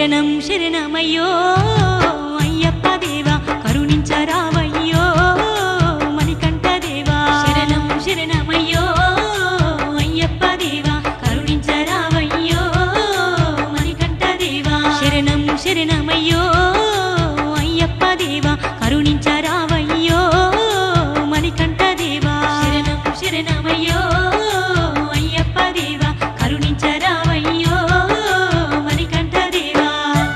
శరణం శరణమయ్యో అయ్యప్ప దేవా కరుణించరావయ్యో మణికంఠ దేవా శరణం శరణమయ్యో అయ్యప్ప దేవా కరుణించరావయ్యో మణికంఠ దేవా శరణం శరణమయ్యో అయ్యప్ప దేవా కరుణించరావయ్యో మణికంఠ దేవా శరణం శరణమయ్యో అయ్యప్ప దేవా కరుణించరావయ్యో మణికంఠ దేవా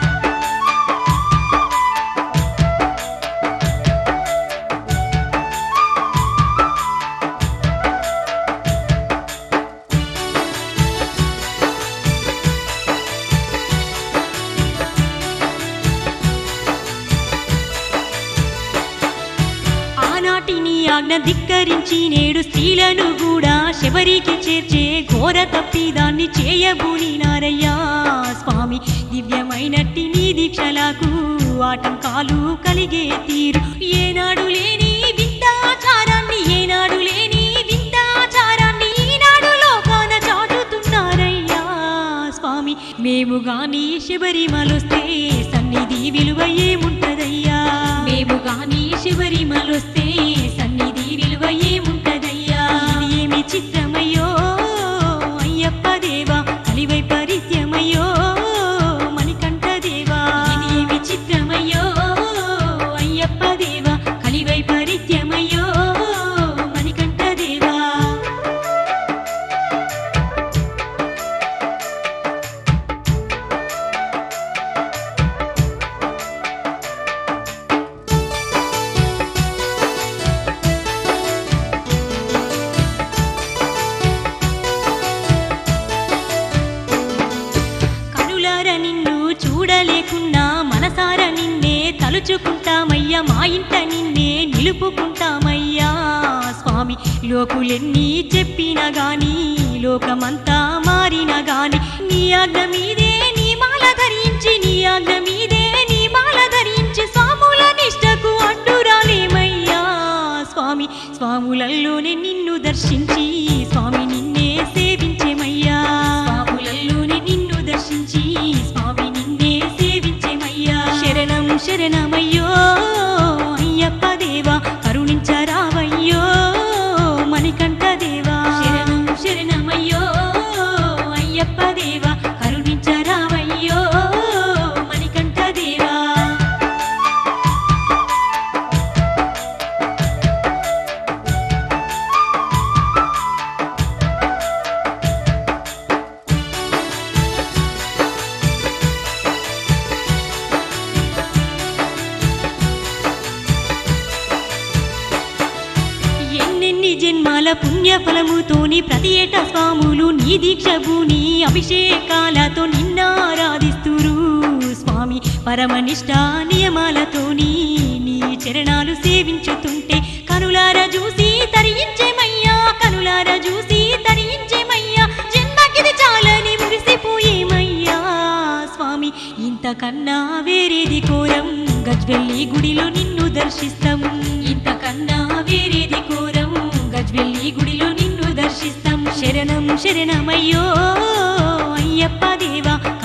ఆనాటి నీ ఆజ్ఞ ధిక్కరించి నేడు స్త్రీలను కూడా శబరికి చేర్చే ఘోర తప్పిదాన్ని చేయబూని నారయ్యా స్వామి దివ్యమైనట్టి నీ దీక్షలకు ఆటంకాలు కలిగే తీరు ఏనాడు లేని వింతాచారాన్ని ఏనాడు లేని వింతాచారాన్ని ఈనాడు లోకాన చాటుతున్నారయ్యా స్వామి మేము గాని శబరిమలొస్తే సన్నిధి విలువ ఏముంటదయ్యా మేము గాని శబరిమలొస్తే సన్నిధి విలువ ఏముంటదయ్యా ఇది ఏమి చిత్రమయ్యో అయ్యప్ప దేవా కలివై పరిత్యమయ్యో మణికంఠ దేవా ఇది ఏమి చిత్రమయ్యో అయ్యప్ప దేవా కలివై పరిత్యమయ్యో మణికంఠ దేవా కనులార నిన్ను చూడలేకున్నా మనసార నిన్నే తలుచుకుంటామయ్యా మా ఇంట నిన్నే నిలుపుకుంటామయ్యా స్వామి లోకులెన్ని చెప్పినా గాని లోకమంతా మారినా గాని నీ ఆజ్ఞ మీదే నీ మాల ధరించి నీ ఆజ్ఞ మీదే నీ మాల ధరించి స్వాముల నిష్టకు అడ్డురాలేమయ్యా స్వామి స్వాములల్లోనే నిన్ను దర్శించి స్వామి నిన్నే సేవించేమయ్యా స్వాములల్లోనే నిన్ను దర్శించి స్వామి నిన్నే సేవించేమయ్యా శరణం శరణమయ్యో అయ్యప్ప దేవా కరుణించరావయ్యో మణికంఠ దేవా శరణం శరణమయ్యో అయ్యప్ప దేవా కరుణించరావయ్యో మణికంఠ దేవా ఎన్నెన్ని జన్మాల పుణ్యఫలముతోని ప్రతి ఏటా స్వాములు నీ దీక్ష భూని అభిషేకాలతో నిన్న ఆరాధిస్తురు స్వామి పరమనిష్ట నియమాలతోని నీ చరణాలు సేవించుతుంటే కనులార చూసి తరించేమయ్యా కనులార చూసి తరించేమయ్యా జన్మకిది చాలని మురిసిపోయేమయ్యా స్వామి ఇంతకన్నా వేరేది కోరం గజ్వెల్లి గుడిలో నిన్ను దర్శిస్తాం ఇంతకన్నా వేరేది కోరం గజ్వెల్లి గుడిలో నిన్ను దర్శిస్తాం శరణం శరణమయ్యో అయ్యప్ప దేవా